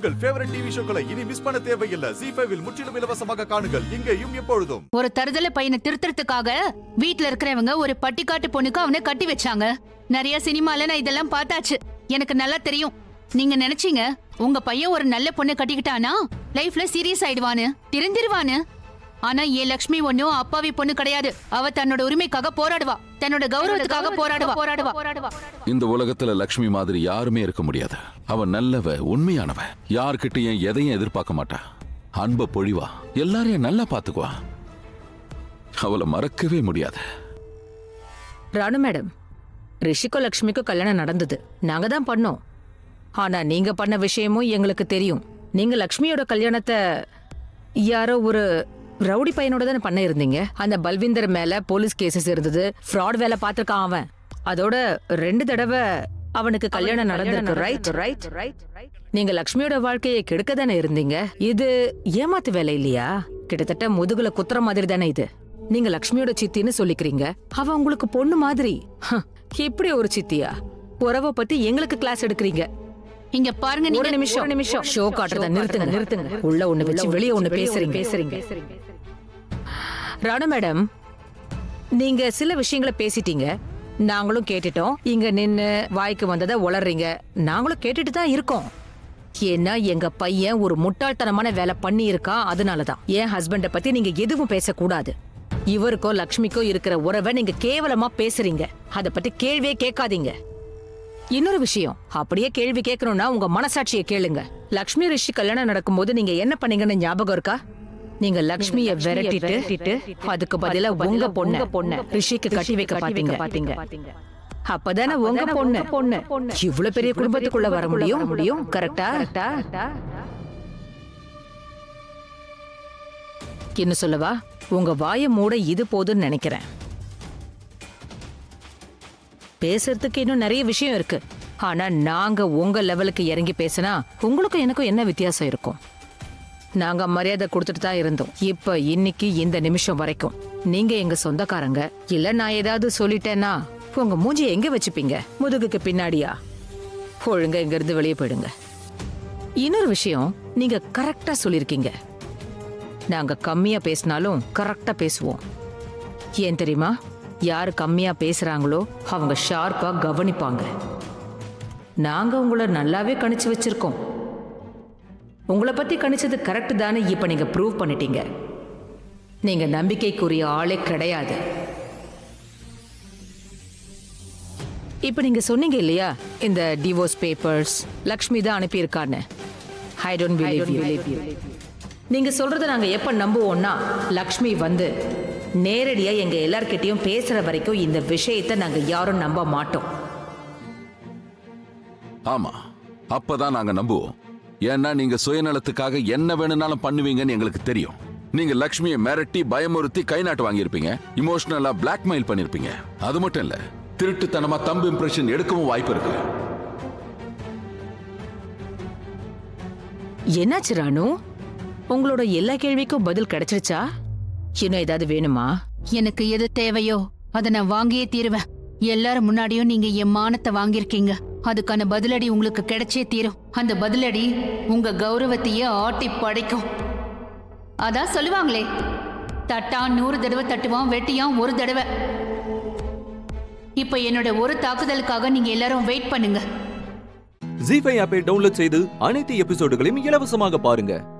உங்கள் favourite TV ஷோக்களை இனி miss பண்ண தேவையில்லை ஜி ஃபைவில் முற்றிலும் இலவசமாக காணுங்கள் இங்கேயும் எப்பொழுதும் ஒரு தருதல பையனை திருத்துறதுக்காக வீட்ல இருக்கிறவங்க ஒரு பட்டிக்காட்டு பொண்ணுக்கு அவனை கட்டி வச்சாங்க நிறைய சினிமால நான் இதெல்லாம் பார்த்தாச்சு எனக்கு நல்லா தெரியும் நீங்க நினைச்சீங்க உங்க பையன் ஒரு நல்ல பொண்ணை கட்டிக்கிட்டானா லைஃப்ல சீரியஸ் ஆயிடுவான்னு திருந்திருவான்னு ஆனா என் லக்ஷ்மி ஒண்ணும் அப்பாவி பொண்ணு கிடையாது அவ தன்னோட உரிமைக்காக போராடுவா தன்னோட கௌரவத்துக்காக போராடுவா போராடுவா போராடுவா இந்த உலகத்துல லக்ஷ்மி மாதிரி யாருமே இருக்க முடியாது அவ நல்லவ உண்மையானவ யார்கிட்டயும் எதையும் எதிர்பார்க்க மாட்டா அன்ப பொழிவா எல்லாரையும் நல்லா பாத்துக்குவா அவளை மறக்கவே முடியாது ராணு மேடம் ரிஷிக்கும் லக்ஷ்மிக்கும் கல்யாணம் நடந்தது நாங்க தான் பண்ணோம் ஆனா நீங்க பண்ண விஷயமும் எங்களுக்கு தெரியும் நீங்க லக்ஷ்மியோட கல்யாணத்தை யாரோ ஒரு ரவுடி பையனோட தானே பண்ண இருந்தீங்க அந்த பல்விந்தர் மேல போலீஸ் கேசஸ் இருந்தது ஃப்ராட் வேலை பார்த்திருக்கான் அவன் அதோட ரெண்டு தடவை அவனுக்கு கல்யாணம் நடந்திருக்கு ரைட் ரைட் ரைட் நீங்க லக்ஷ்மியோட வாழ்க்கையை கெடுக்க தானே இருந்தீங்க இது ஏமாத்து வேலை இல்லையா கிட்டத்தட்ட முதுகுல குத்துற மாதிரி தானே இது நீங்க லக்ஷ்மியோட சித்தின்னு சொல்லிக்கிறீங்க அவ உங்களுக்கு பொண்ணு மாதிரி ஹ, இப்படி ஒரு சித்தியா உறவை பத்தி எங்களுக்கு கிளாஸ் எடுக்கிறீங்க இங்க பாருங்க ஒரு நீங்க நிமிஷம் ஒரு நிமிஷம் ஷோ காட்டுறத நிறுத்துங்க நிறுத்துங்க உள்ள ஒண்ணு வச்சு வெளிய ஒண்ணு பேசுறீங்க பேசுறீங்க ராணு மேடம் நீங்க சில விஷயங்களை பேசிட்டீங்க நாங்களும் கேட்டுட்டோம் இங்க நின்னு வாய்க்கு வந்ததை உளறீங்க நாங்களும் கேட்டுட்டு தான் இருக்கோம் ஏன்னா எங்க பையன் ஒரு முட்டாள்தனமான வேலை பண்ணி இருக்கான் அதனாலதான் என் ஹஸ்பண்ட பத்தி நீங்க எதுவும் பேசக்கூடாது இவருக்கோ லக்ஷ்மிக்கோ இருக்கிற உறவை நீங்க கேவலமா பேசுறீங்க அத பத்தி கேள்வியே கேட்காதீங்க இன்னொரு விஷயம் அப்படியே கேள்வி கேட்கணும்னா உங்க மனசாட்சியை கேளுங்க லக்ஷ்மி ரிஷி கல்யாணம் நடக்கும்போது நீங்க என்ன பண்ணீங்கன்னு ஞாபகம் இருக்கா நீங்க லக்ஷ்மிய விரட்டிட்டு அதுக்கு பதிலா உங்க பொண்ணு பொண்ணு ரிஷிக்கு கட்டி வைக்க பாத்தீங்க பாத்தீங்க அப்பதானே உங்க பொண்ணு பொண்ணு இவ்வளவு பெரிய குடும்பத்துக்குள்ள வர முடியும் முடியும் கரெக்டா என்ன சொல்லவா உங்க வாயை மூட இது போதுன்னு நினைக்கிறேன் பேசுறதுக்கு இன்னும் நிறைய விஷயம் இருக்கு ஆனா நாங்க உங்க லெவலுக்கு இறங்கி பேசினா உங்களுக்கும் எனக்கும் என்ன வித்தியாசம் இருக்கும் நாங்க மரியாதை கொடுத்துட்டு தான் இருந்தோம் இப்ப இன்னைக்கு இந்த நிமிஷம் வரைக்கும் நீங்க எங்க சொந்தக்காரங்க இல்ல நான் ஏதாவது சொல்லிட்டேன்னா உங்க மூஞ்சியை எங்க வச்சுப்பீங்க முதுகுக்கு பின்னாடியா ஒழுங்கா இங்க இருந்து வெளியே போயிடுங்க இன்னொரு விஷயம் நீங்க கரெக்டா சொல்லிருக்கீங்க நாங்க கம்மியா பேசினாலும் கரெக்டா பேசுவோம் ஏன் தெரியுமா யார் கம்மியா பேசுறாங்களோ அவங்க ஷார்ப்பா கவனிப்பாங்க நாங்க உங்களை நல்லாவே கணிச்சு வச்சிருக்கோம் உங்களை பத்தி கணிச்சது கரெக்ட் தானே இப்ப நீங்க ப்ரூவ் பண்ணிட்டீங்க நீங்க நம்பிக்கைக்குரிய ஆளே கிடையாது இப்ப நீங்க சொன்னீங்க இல்லையா இந்த டிவோர்ஸ் பேப்பர்ஸ் லக்ஷ்மி தான் அனுப்பியிருக்கான்னு ஐ டோன்ட் பிலீவ் யூ நீங்க சொல்றத நாங்க எப்ப நம்புவோம்னா லக்ஷ்மி வந்து நேரடியா எங்க எல்லார்கிட்டயும் பேசுற வரைக்கும் இந்த விஷயத்தை நாங்க யாரும் நம்ப மாட்டோம் ஆமா அப்பதான் நாங்க நம்புவோம் ஏன்னா நீங்க சுயநலத்துக்காக என்ன வேணும்னாலும் பண்ணுவீங்கன்னு எங்களுக்கு தெரியும் நீங்க லக்ஷ்மியை மிரட்டி பயமுறுத்தி கை நாட்டு வாங்கியிருப்பீங்க இமோஷனலா பிளாக்மெயில் பண்ணிருப்பீங்க அது மட்டும் இல்ல திருட்டுத்தனமா தம்பு இம்ப்ரெஷன் எடுக்கவும் வாய்ப்பு இருக்கு என்னாச்சு ராணு உங்களோட எல்லா கேள்விக்கும் பதில் கிடைச்சிருச்சா இன்னும் ஏதாவது வேணுமா எனக்கு எது தேவையோ அதை நான் வாங்கியே தீருவேன் எல்லாரும் முன்னாடியும் நீங்க என் மானத்தை வாங்கியிருக்கீங்க அதுக்கான பதிலடி உங்களுக்கு கிடைச்சே தீரும் அந்த பதிலடி உங்க கௌரவத்தையே ஆட்டி படைக்கும் அதான் சொல்லுவாங்களே தட்டான் நூறு தடவை தட்டுவான் வெட்டியான் ஒரு தடவை இப்ப என்னோட ஒரு தாக்குதலுக்காக நீங்க எல்லாரும் வெயிட் பண்ணுங்க ஜி ஃபைவ் ஆப்பை டவுன்லோட் செய்து அனைத்து எபிசோடுகளையும் இலவசமாக பாருங்க